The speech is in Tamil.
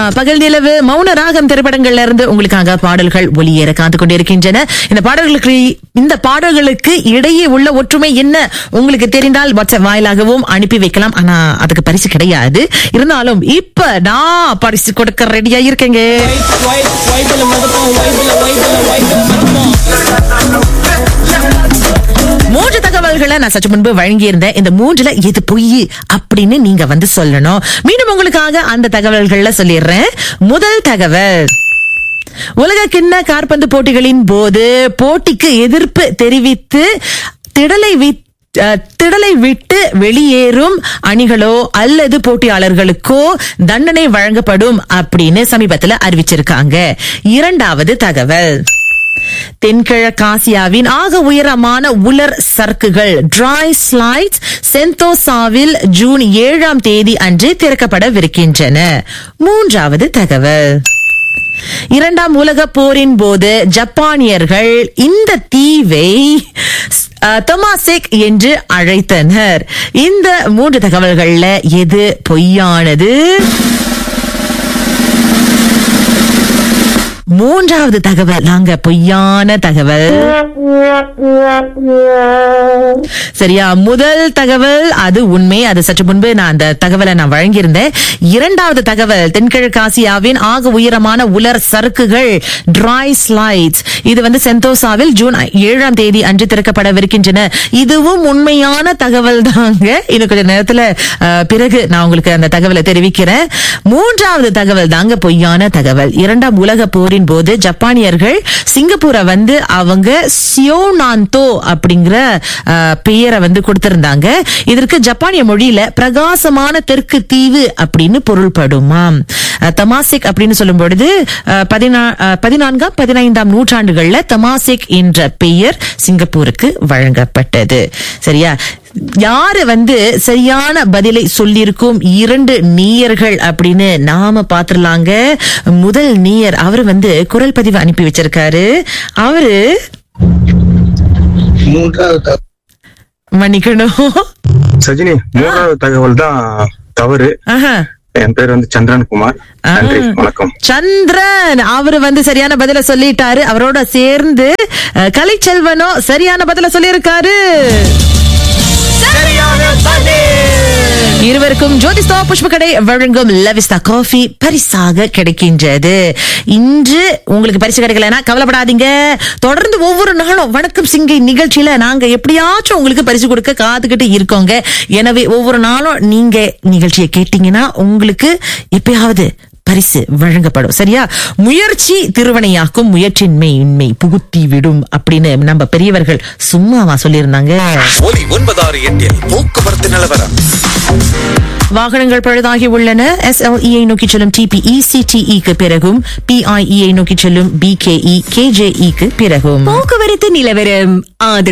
பகல் நிலவு மௌன ராகம் திரைப்படங்கள்ல இருந்து உங்களுக்காக பாடல்கள் ஒளியேற காத்து கொண்டிருக்கின்றன இந்த பாடல்களுக்கு இந்த பாடல்களுக்கு இடையே உள்ள ஒற்றுமை என்ன உங்களுக்கு தெரிந்தால் வாட்ஸ்அப் வாயிலாகவும் அனுப்பி வைக்கலாம் ஆனா அதுக்கு பரிசு கிடையாது இருந்தாலும் இப்ப நான் பரிசு கொடுக்க ரெடியா இருக்கேங்க மூன்று தகவல்களை நான் சற்று முன்பு வழங்கியிருந்தேன் இந்த மூன்றுல எது பொய் அப்படின்னு நீங்க வந்து சொல்லணும் மீண்டும் உங்களுக்காக அந்த தகவல்கள்ல சொல்லிடுறேன் முதல் தகவல் உலக கிண்ண காற்பந்து போட்டிகளின் போது போட்டிக்கு எதிர்ப்பு தெரிவித்து திடலை வி அஹ், திடலை விட்டு வெளியேறும் அணிகளோ அல்லது போட்டியாளர்களுக்கோ தண்டனை வழங்கப்படும் அப்படின்னு சமீபத்துல அறிவிச்சிருக்காங்க இரண்டாவது தகவல் தென்கிழக்காசியாவின் ஆக உயரமான உலர் சறுக்குகள் டிரை ஸ்லைட்ஸ் செந்தோசாவில் ஜூன் ஏழாம் தேதி அன்று திறக்கப்படவிருக்கின்றன மூன்றாவது தகவல் இரண்டாம் உலக போரின் போது ஜப்பானியர்கள் இந்த தீவை அஹ், தொமாசெக் என்று அழைத்தனர் இந்த மூன்று தகவல்கள்ல எது பொய்யானது மூன்றாவது தகவல் நாங்க பொய்யான தகவல் சரியா முதல் தகவல் அது உண்மை அது சற்று முன்பு நான் அந்த தகவலை நான் வழங்கியிருந்தேன் இரண்டாவது தகவல் தென்கிழக்கு ஆசியாவின் ஆக உயரமான உலர் சறுக்குகள் டிரை ஸ்லைட்ஸ் இது வந்து செந்தோசாவில் ஜூன் ஏழாம் தேதி அன்று திறக்கப்படவிருக்கின்றன இதுவும் உண்மையான தகவல் தாங்க இன்னும் கொஞ்ச நேரத்துல அஹ், பிறகு நான் உங்களுக்கு அந்த தகவலை தெரிவிக்கிறேன் மூன்றாவது தகவல் தாங்க பொய்யான தகவல் இரண்டாம் உலக போரின் போது ஜப்பானியர்கள் சிங்கப்பூரை வந்து அவங்க சியோனாந்தோ அப்படிங்கிற அஹ், பெயரை வந்து கொடுத்திருந்தாங்க இதற்கு ஜப்பானிய மொழியில பிரகாசமான தெற்கு தீவு அப்படின்னு பொருள்படுமாம் அஹ், தமாசிக் அப்படின்னு சொல்லும் பொழுது அஹ், பதினா- அஹ், பதினான்காம் பதினைந்தாம் நூற்றாண்டுகள்ல தமாசிக் என்ற பெயர் சிங்கப்பூருக்கு வழங்கப்பட்டது சரியா யாரு வந்து சரியான பதிலை சொல்லியிருக்கும் இரண்டு நீயர்கள் அப்படின்னு நாம பாத்துடலாங்க முதல் நீயர் அவர் வந்து குரல் பதிவு அனுப்பி வச்சிருக்காரு அவரு மூன்றாவது தகவல். மன்னிக்கணும் சஜினி மூன்றாவது தகவல் தான் தவறு ஆஹா. என் பேர் வந்து சந்திரன்குமார் நன்றி வணக்கம் சந்திரன் அவரு வந்து சரியான பதில சொல்லிட்டாரு அவரோட சேர்ந்து அஹ், கலைச்செல்வனும் சரியான பதில சொல்லியிருக்காரு இருவருக்கும் ஜோதிஸ்தா புஷ்பக்கடை வழங்கும் லவிஸ்தா காஃபி பரிசாக கிடைக்கின்றது இன்று உங்களுக்கு பரிசு கிடைக்கலனா கவலைப்படாதீங்க தொடர்ந்து ஒவ்வொரு நாளும் வணக்கம் சிங்கை நிகழ்ச்சியில நாங்க எப்படியாச்சும் உங்களுக்கு பரிசு கொடுக்க காத்துக்கிட்டு இருக்கோங்க எனவே ஒவ்வொரு நாளும் நீங்க நிகழ்ச்சியை கேட்டீங்கன்னா உங்களுக்கு எப்பயாவது பரிசு வழங்கப்படும் சரியா முயற்சி திருவனையாக்கும் முயற்சியின்மை இன்மை புகுத்தி விடும் அப்படின்னு நம்ம பெரியவர்கள் சும்மாவா சொல்லியிருந்தாங்க ஒலி ஒன்பதாறு எட்டில் போக்குவரத்து நிலவரம் வாகனங்கள் பழுதாகி உள்ளன எஸ்எல்இஐ நோக்கி செல்லும் டிபிஇ சிடிஇக்கு பிறகும் பிஐஇஐ நோக்கி செல்லும் பிகேஇ கேஜேஇக்கு பிறகும் போக்குவரத்து நிலவரம் ஆதரவு